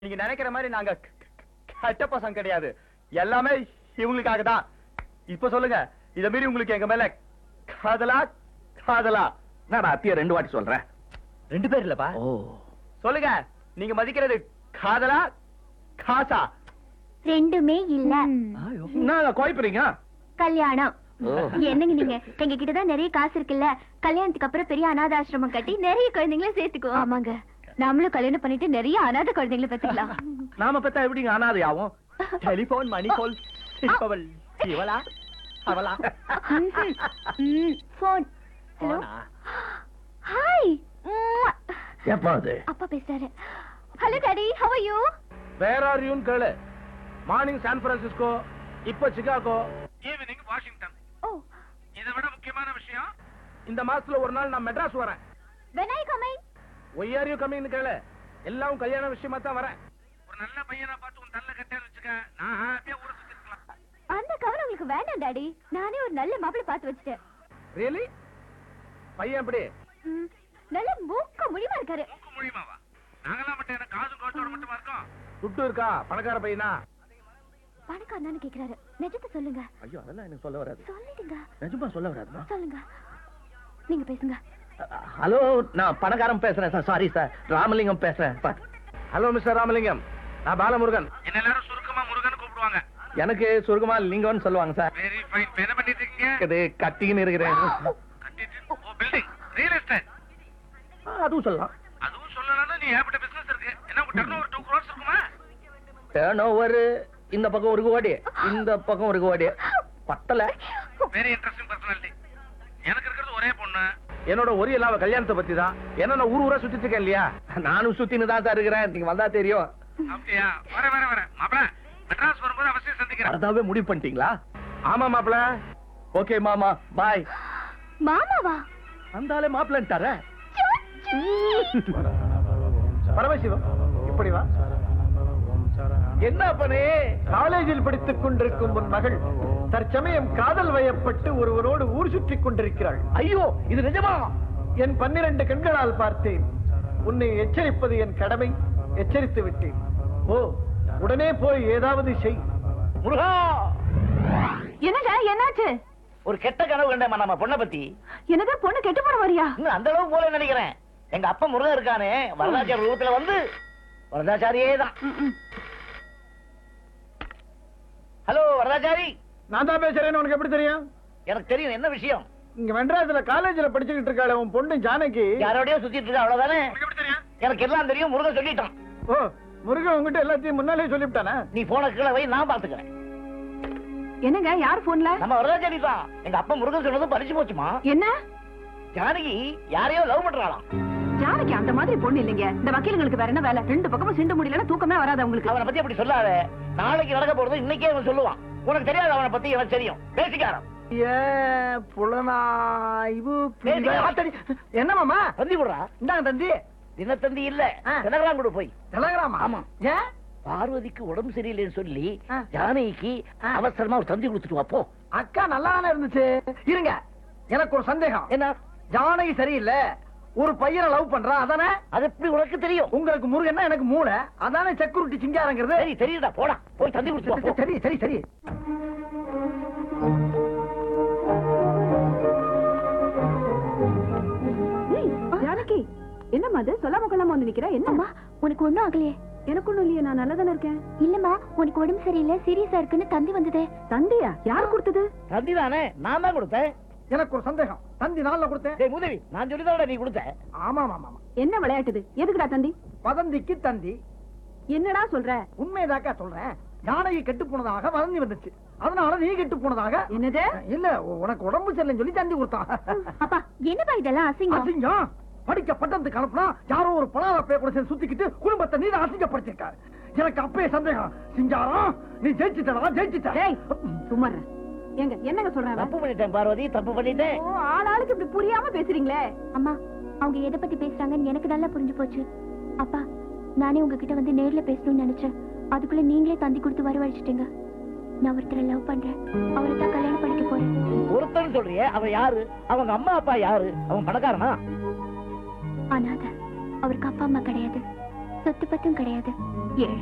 நீங்க நினைக்கிற மாதிரி நாங்க க- க- கெட்ட பசங்க கிடையாது எல்லாமே இவங்களுக்காக தான் இப்ப சொல்லுங்க இத மீறி உங்களுக்கு எங்க மேல காதலா காதலா நான் அத்திய ரெண்டு வாட்டி சொல்றேன் ரெண்டு பேர் இல்லப்பா ஓ சொல்லுங்க நீங்க மதிக்கிறது காதலா காசா ரெண்டுமே இல்ல நான் குழப்பறீங்க கல்யாணம் ஓ. என்னங்க நீங்க எங்க கிட்ட தான் நிறைய காசு இருக்குல்ல கல்யாணத்துக்கு அப்புறம் பெரிய அனாதை ஆசிரமம் கட்டி நிறைய குழந்தைங்களை சேர்த்துக்கோ ஆமாங்க நாமளும் கல்யாணம் பண்ணிட்டு நிறைய அனாதை குழந்தைங்களை பெத்துக்கலாம் நாம பெத்தா எப்படிங்க அனாதை ஆகும் டெலிபோன் மணி கோல் சிரிப்பவள் இவளா அவளா போன் ஹலோ போனா? ஹாய் எப்போ அது அப்பா பேசுறாரு hello daddy how are you where are யூன்னு கேளு மார்னிங் சான் பிரான்சிஸ்கோ இப்ப சிகாகோ ஈவினிங் வாஷிங்டன் ஓ இதை விட முக்கியமான விஷயம் இந்த மாசத்துல ஒரு நாள் நான் மெட்ராஸ் வரேன் when are you coming why are you கம்மிங்னு கேளு எல்லாம் கல்யாண விஷயமா தான் வரேன் ஒரு நல்ல பையனா பார்த்து உன் தள்ள கட்டேன்னு வச்சுக்க நான் ஹாப்பியா ஊரை சுத்தி இருக்கலாம் அந்த கவலை உங்களுக்கு வேண்டாம் டாடி நானே ஒரு நல்ல மாப்பிள்ளை பார்த்து வச்சுட்டேன் ரியலி பையன் எப்படி ம், நல்ல மூக்க முடிவா இருக்காரு முடியுமாவா நாங்கெல்லாம் மட்டும் என்ன காசும் கோட்டோட மட்டுமா இருக்கோம் துட்டு இருக்கா பணக்கார பையனா பணக்காரனான்னு கேக்குறாரு நிஜத்தை சொல்லுங்க ஐயோ அதெல்லாம் எனக்கு சொல்ல வராது சொல்லிடுங்க நிஜமா சொல்ல வராதுமா சொல்லுங்க நீங்க பேசுங்க ஹலோ நான் பணக்காரன் பேசுறேன் சார் சாரி சார் ராமலிங்கம் பேசுறேன் ஹலோ மிஸ்டர் ராமலிங்கம் நான் பாலமுருகன் என்ன எல்லாரும் சுருக்கமா முருகன் கூப்பிடுவாங்க எனக்கு சுருக்கமா லிங்கம்னு சொல்லுவாங்க சார் வெரி ஃபைன் என்ன பண்ணிட்டு இருக்கீங்க இது கட்டின்னு இருக்கிறேன் கட்டிட்டு ஓ பில்டிங் ரியல் எஸ்டேட் அதுவும் சொல்லலாம் அதுவும் சொல்லலாம்னா நீ ஏகப்பட்ட பிசினஸ் இருக்கு என்ன உங்க டர்ன் ஓவர் 2 crores இருக்குமா டர்ன் ஓவர் இந்த பக்கம் ஒரு கோடி இந்த பக்கம் ஒரு கோடி பத்தல வெரி இன்ட்ரஸ்டிங் பர்சனாலிட்டி எனக்கு இருக்கிறது ஒரே பொண்ணு என்னோட ஒரே இல்லாம கல்யாணத்தை பத்தி தான் என்ன நான் ஊர் ஊரா சுத்திட்டு இருக்கேன் இல்லையா நானும் சுத்தின்னு தான் சார் இருக்கிறேன் நீங்க வந்தா தெரியும் அப்படியா வர வர வர மாப்பிள மெட்ராஸ் வரும்போது அவசியம் சந்திக்கிறேன் அதாவே முடிவு பண்ணிட்டீங்களா ஆமா மாப்பிள ஓகே மாமா பாய் மாமாவா அந்தாலே மாப்பிளன்ட்டார பரமசிவம் இப்படி வா என்ன பண்ணே காலேஜில் படித்துக் கொண்டிருக்கும் உன் மகள் தற்சமயம் காதல் வயப்பட்டு ஒருவரோடு ஊர் சுற்றிக் கொண்டிருக்கிறாள் ஐயோ இது நிஜமா என் பன்னிரண்டு கண்களால் பார்த்தேன் உன்னை எச்சரிப்பது என் கடமை எச்சரித்து விட்டேன் ஓ உடனே போய் ஏதாவது செய் முருகா என்னங்க என்னாச்சு ஒரு கெட்ட கனவு கண்டேன் நம்ம பொண்ணை பத்தி என்னது பொண்ணு கெட்டு போன வரியா இன்னும் அந்த அளவுக்கு போல நினைக்கிறேன் எங்க அப்பா முருகன் இருக்கானே வரதாச்சாரி ரூபத்துல வந்து வரதாச்சாரியே தான் ஹலோ வரதாச்சாரி நான் தான் பேசுறேன்னு உனக்கு எப்படி தெரியும் எனக்கு தெரியும் என்ன விஷயம் இங்க மெட்ராஸ்ல காலேஜ்ல படிச்சுக்கிட்டு இருக்காளே உன் பொண்ணு ஜானகி யாரோடய சுத்திட்டு இருக்கா அவ்வளவுதானே எனக்கு எல்லாம் தெரியும் முருகன் சொல்லிட்டான் ஓ முருகன் உங்ககிட்ட எல்லாத்தையும் முன்னாலே சொல்லிவிட்டானா நீ போன கீழே வை நான் பாத்துக்கிறேன் என்னங்க யார் போன்ல நம்ம வரதாச்சாரி தான் எங்க அப்பா முருகன் சொன்னதும் பறிச்சு போச்சுமா என்ன ஜானகி யாரையோ லவ் பண்றாளாம் ஜானகி அந்த மாதிரி பொண்ணு இல்லைங்க இந்த வக்கீலுங்களுக்கு வேற என்ன வேலை ரெண்டு பக்கமும் சிண்டு முடியலன்னா தூக்கமே வராது உங்களுக்கு அவனை பத்தி அப்படி சொல்லாத நாளைக்கு நடக்க போறது இன்னைக்கே அவன் சொல்லுவான் உனக்கு தெரியாது அவனை பத்தி எனக்கு தெரியும் பேசிக்காரன் ஏ புலனாய்வு பேசிக்க. ஆத்தடி. என்ன மாமா தந்தி விடுறா இந்தாங்க தந்தி தினத்தந்தி இல்ல ஆ. தினகராம் கொடு போய் டெலகிராமா ஆமா. ஏன் பார்வதிக்கு உடம்பு சரியில்லைன்னு சொல்லி ஆ. ஜானகிக்கு ஆ. அவசரமா ஒரு தந்தி கொடுத்துட்டு வா போ அக்கா நல்லா தானே இருந்துச்சு இருங்க எனக்கு ஒரு சந்தேகம் என்ன ஜானகி சரியில்லை ஒரு பையனை லவ் பண்றா அதானே அது எப்படி உனக்கு தெரியும் உங்களுக்கு முருகன்னா எனக்கு மூளை அதானே செக்யூரிட்டி சிங்காரங்கிறது சரி தெரியுதா போடா போய் தந்தி கொடுத்து வா போ. சரி சரி சரி ஏய், ஜானகி என்னம்மா அது சொல்லாம கொள்ளாம வந்து நிக்கிற என்ன அம்மா உனக்கு ஒண்ணும் ஆகலையே எனக்கு ஒண்ணும் இல்லையே நான் நல்லா தானே இருக்கேன் இல்லம்மா உனக்கு உடம்பு சரியில்லை சீரியஸா இருக்குன்னு தந்தி வந்ததே தந்தையா யார் கொடுத்தது தந்தி தானே நான் தான் கொடுத்தேன் எனக்கு ஒரு சந்தேகம் தந்தி நாள்ல கொடுத்தேன் டேய் முதவி நான் சொல்லி நீ கொடுத்த ஆமா ஆமா ஆமா என்ன விளையாட்டுது எதுக்குடா தந்தி வதந்திக்கு தந்தி என்னடா சொல்ற உண்மைதாக்கா சொல்றேன் ஜானகி கெட்டு போனதாக வதந்தி வந்துச்சு அதனால நீ கெட்டு போனதாக என்னது இல்ல உ- உனக்கு உடம்பு சரியில்லைன்னு சொல்லி தந்தி கொடுத்தான் அப்பா என்னப்பா இதெல்லாம் அசிங்கம் அசிங்கம் படிக்க பட்டத்துக்கு அனுப்புனா யாரோ ஒரு பணாத பே கூட சேர்ந்து சுத்திக்கிட்டு குடும்பத்தை நீ தான் அசிங்கப்படுத்திருக்காரு எனக்கு அப்பே சந்தேகம் சிங்காரம் நீ ஜெயிச்சுட்டா ஜெயிச்சுட்ட டேய் சும்மா இரு. ஏங்க என்னங்க சொல்றாங்க தப்பு பண்ணிட்டேன் பார்வதி தப்பு பண்ணிட்டேன் ஓ ஆளாளுக்கு இப்படி புரியாம பேசுறீங்களே அம்மா அவங்க எதை பத்தி பேசுறாங்கன்னு எனக்கு நல்லா புரிஞ்சு போச்சு அப்பா நானே உங்ககிட்ட வந்து நேர்ல பேசணும்னு நினைச்சேன் அதுக்குள்ள நீங்களே தந்தி கொடுத்து வரவழைச்சிட்டீங்க நான் ஒருத்தரை லவ் பண்றேன் அவரை தான் கல்யாணம் பண்ணிக்க போறேன் ஒருத்தன் சொல்றியே அவன் யாரு அவங்க அம்மா அப்பா யாரு அவன் பணக்காரனா அனாதை அவருக்கு அப்பா அம்மா கிடையாது சொத்து பத்தும் கிடையாது ஏழை